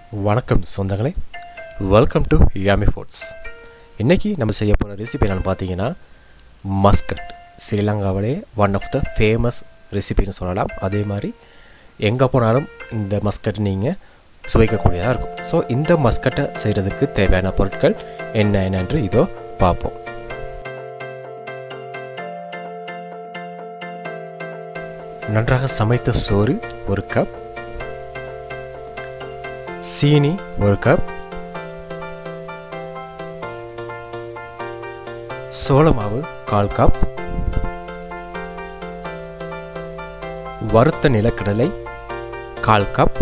வணக்கம் சொந்தங்களே welcome to யாமி foods இன்றைக்கி நம்ம செய்ய போகிற ரெசிபி என்னென்னு பார்த்தீங்கன்னா மஸ்கட் ஸ்ரீலங்காவிலே ஒன் ஆஃப் த ஃபேமஸ் ரெசிபின்னு சொல்லலாம் அதே மாதிரி எங்கே போனாலும் இந்த மஸ்கட் நீங்கள் சுவைக்கக்கூடியதாக இருக்கும் ஸோ இந்த மஸ்கட்டை செய்கிறதுக்கு தேவையான பொருட்கள் என்ன என்னென்று இதோ பார்ப்போம் நன்றாக சமைத்த சோறு ஒரு கப் சீனி ஒரு கப் சோள மாவு கால் கப் வறுத்த நிலக்கடலை கால் கப்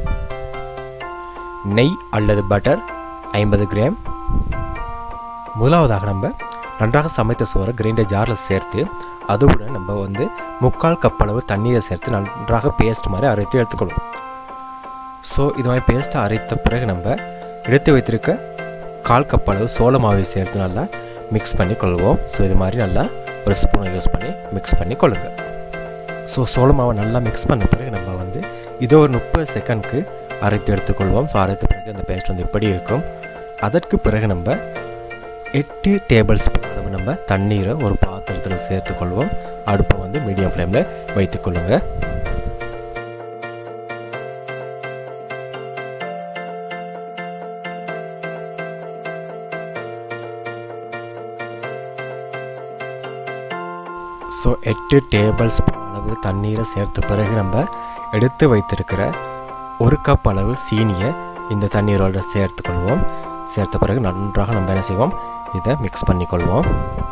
நெய் அல்லது பட்டர் ஐம்பது கிராம் முதலாவதாக நம்ம நன்றாக சமைத்த சோறை கிரைண்டர் ஜாரில் சேர்த்து அதோட நம்ம வந்து முக்கால் கப் அளவு தண்ணீரை சேர்த்து நன்றாக பேஸ்ட் மாதிரி அரைத்து எடுத்துக்கணும் ஸோ இது மாதிரி பேஸ்ட்டை அரைத்த பிறகு நம்ம எடுத்து வைத்திருக்க கால் கப் அளவு சோள மாவை சேர்த்து நல்லா மிக்ஸ் பண்ணி கொள்வோம் ஸோ இது மாதிரி நல்லா ஒரு ஸ்பூனை யூஸ் பண்ணி மிக்ஸ் பண்ணி கொள்ளுங்க ஸோ சோள மாவை நல்லா மிக்ஸ் பண்ண பிறகு நம்ம வந்து இதோ ஒரு முப்பது செகண்ட்க்கு அரைத்து எடுத்துக்கொள்வோம் ஸோ அரைத்த பிறகு அந்த பேஸ்ட் வந்து இப்படி இருக்கும் அதற்கு பிறகு நம்ம எட்டு டேபிள் ஸ்பூன் அளவு நம்ம தண்ணீரை ஒரு பாத்திரத்தில் சேர்த்துக்கொள்வோம் அடுப்பை வந்து மீடியம் ஃப்ளேமில் வைத்துக்கொள்ளுங்கள் ஸோ எட்டு டேபிள் ஸ்பூன் அளவு தண்ணீரை சேர்த்த பிறகு நம்ம எடுத்து வைத்திருக்கிற ஒரு கப் அளவு சீனியை இந்த தண்ணீரோட சேர்த்துக்கொள்வோம் சேர்த்த பிறகு நன்றாக நம்ம என்ன செய்வோம் இதை மிக்ஸ் பண்ணிக்கொள்வோம்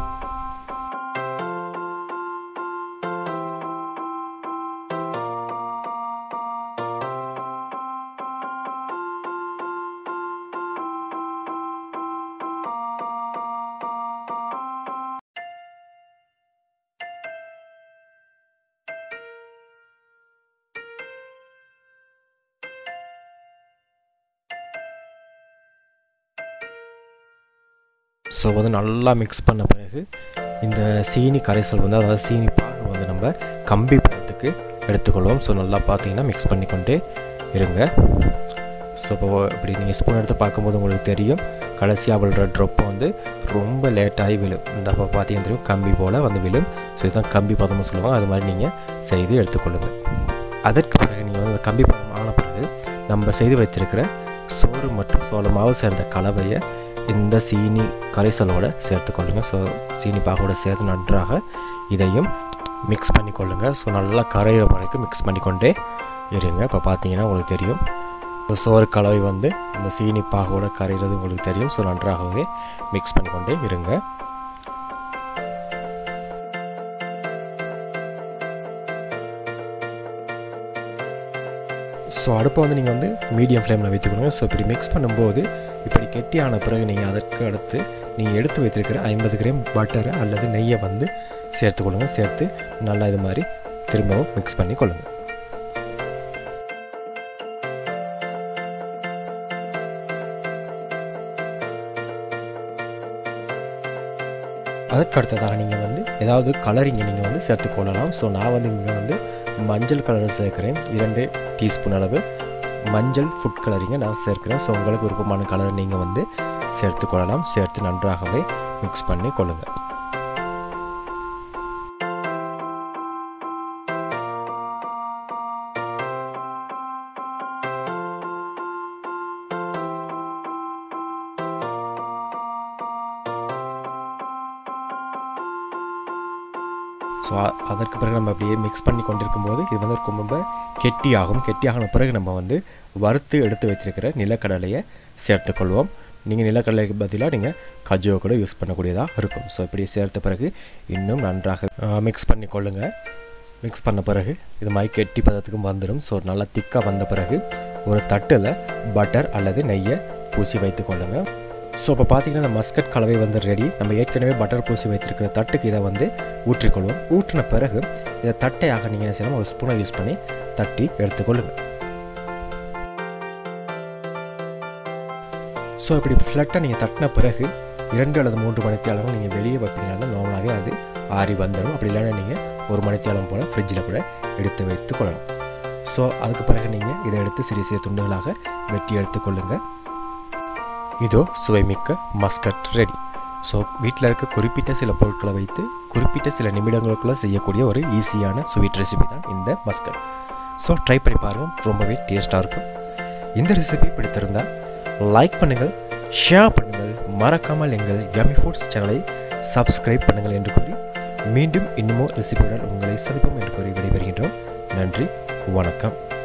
ஸோ வந்து நல்லா மிக்ஸ் பண்ண பிறகு இந்த சீனி கரைசல் வந்து அதாவது சீனி பாகு வந்து நம்ம கம்பி பதத்துக்கு எடுத்துக்கொள்வோம் ஸோ நல்லா பார்த்தீங்கன்னா மிக்ஸ் பண்ணிக்கொண்டே இருங்க ஸோ இப்போ இப்படி நீங்கள் ஸ்பூன் எடுத்து பார்க்கும்போது உங்களுக்கு தெரியும் கடைசியாக விழுற ட்ரொப்பை வந்து ரொம்ப லேட்டாகி விழும் இந்த அப்போ பார்த்தீங்கன்னா தெரியும் கம்பி போல் வந்து விழும் ஸோ இதுதான் கம்பி பதம்னு சொல்லுவாங்க அது மாதிரி நீங்கள் செய்து எடுத்துக்கொள்ளுங்கள் அதற்கு பிறகு நீங்கள் வந்து கம்பி பதம் ஆன பிறகு நம்ம செய்து வைத்திருக்கிற சோறு மற்றும் சோள மாவு சேர்ந்த கலவையை இந்த சீனி கரைசலோடு சேர்த்துக்கொள்ளுங்கள் ஸோ சீனி பாகோடு சேர்த்து நன்றாக இதையும் மிக்ஸ் பண்ணிக்கொள்ளுங்கள் ஸோ நல்லா கரையிற வரைக்கும் மிக்ஸ் பண்ணிக்கொண்டே இருங்க இப்போ பார்த்தீங்கன்னா உங்களுக்கு தெரியும் இந்த சோறு கலவை வந்து இந்த சீனி பாகோட கரைகிறது உங்களுக்கு தெரியும் ஸோ நன்றாகவே மிக்ஸ் பண்ணிக்கொண்டே இருங்க ஸோ அடுப்பை வந்து நீங்கள் வந்து மீடியம் ஃப்ளேமில் வைத்துக்கணும் ஸோ இப்படி மிக்ஸ் பண்ணும்போது இப்படி கெட்டியான பிறகு நீங்கள் அதற்கு அடுத்து நீங்கள் எடுத்து வைத்திருக்கிற ஐம்பது கிராம் பட்டரை அல்லது நெய்யை வந்து சேர்த்துக்கொள்ளுங்க சேர்த்து நல்லா இது மாதிரி திரும்பவும் மிக்ஸ் பண்ணி கொள்ளுங்கள் அதற்கு அடுத்ததாக நீங்கள் வந்து ஏதாவது கலரிங்கை நீங்கள் வந்து சேர்த்துக்கொள்ளலாம் ஸோ நான் வந்து இங்கே வந்து மஞ்சள் கலரை சேர்க்குறேன் இரண்டு டீஸ்பூன் அளவு மஞ்சள் ஃபுட் கலரிங்கை நான் சேர்க்குறேன் ஸோ உங்களுக்கு விருப்பமான கலரை நீங்கள் வந்து சேர்த்துக்கொள்ளலாம் சேர்த்து நன்றாகவே மிக்ஸ் பண்ணி கொள்ளுங்கள் ஸோ அதற்கு பிறகு நம்ம அப்படியே மிக்ஸ் பண்ணி கொண்டிருக்கும் போது இது வந்து ரொம்ப கெட்டியாகும் கெட்டியாகின பிறகு நம்ம வந்து வறுத்து எடுத்து வைத்திருக்கிற நிலக்கடலையை சேர்த்துக்கொள்வோம் நீங்கள் நிலக்கடலைக்கு பதிலாக நீங்கள் கஜுவை கூட யூஸ் பண்ணக்கூடியதாக இருக்கும் ஸோ இப்படி சேர்த்த பிறகு இன்னும் நன்றாக மிக்ஸ் பண்ணி கொள்ளுங்கள் மிக்ஸ் பண்ண பிறகு இது மாதிரி கெட்டி பதத்துக்கும் வந்துடும் ஸோ நல்லா திக்காக வந்த பிறகு ஒரு தட்டில் பட்டர் அல்லது நெய்யை பூசி வைத்து கொள்ளுங்கள் ஸோ இப்போ பார்த்தீங்கன்னா இந்த மஸ்கட் கலவை வந்து ரெடி நம்ம ஏற்கனவே பட்டர் பூசி வைத்திருக்கிற தட்டுக்கு இதை வந்து ஊற்றிக்கொள்வோம் ஊற்றின பிறகு இதை தட்டையாக நீங்கள் என்ன செய்யலாம் ஒரு ஸ்பூனை யூஸ் பண்ணி தட்டி எடுத்துக்கொள்ளுங்கள் ஸோ இப்படி ஃப்ளட்டாக நீங்கள் தட்டின பிறகு இரண்டு அல்லது மூன்று மணித்தியாலங்கள் நீங்கள் வெளியே வைப்பீங்கன்னா நார்மலாகவே அது ஆறி வந்துடும் அப்படி இல்லைன்னா நீங்கள் ஒரு மணித்தியாலம் போல் ஃப்ரிட்ஜில் கூட எடுத்து வைத்து கொள்ளலாம் ஸோ அதுக்கு பிறகு நீங்கள் இதை எடுத்து சிறிய சிறிய துண்டுகளாக வெட்டி எடுத்துக்கொள்ளுங்கள் இதோ சுவைமிக்க மஸ்கட் ரெடி ஸோ வீட்டில் இருக்க குறிப்பிட்ட சில பொருட்களை வைத்து குறிப்பிட்ட சில நிமிடங்களுக்குள்ளே செய்யக்கூடிய ஒரு ஈஸியான ஸ்வீட் ரெசிபி தான் இந்த மஸ்கட் ஸோ ட்ரை பண்ணி பாருங்கள் ரொம்பவே டேஸ்ட்டாக இருக்கும் இந்த ரெசிபி பிடித்திருந்தால் லைக் பண்ணுங்கள் ஷேர் பண்ணுங்கள் மறக்காமல் எங்கள் யமி ஃபுட்ஸ் சேனலை சப்ஸ்கிரைப் பண்ணுங்கள் என்று கூறி மீண்டும் இன்னமும் ரெசிபியுடன் உங்களை சந்திப்போம் என்று கூறி விடைபெறுகின்றோம் நன்றி வணக்கம்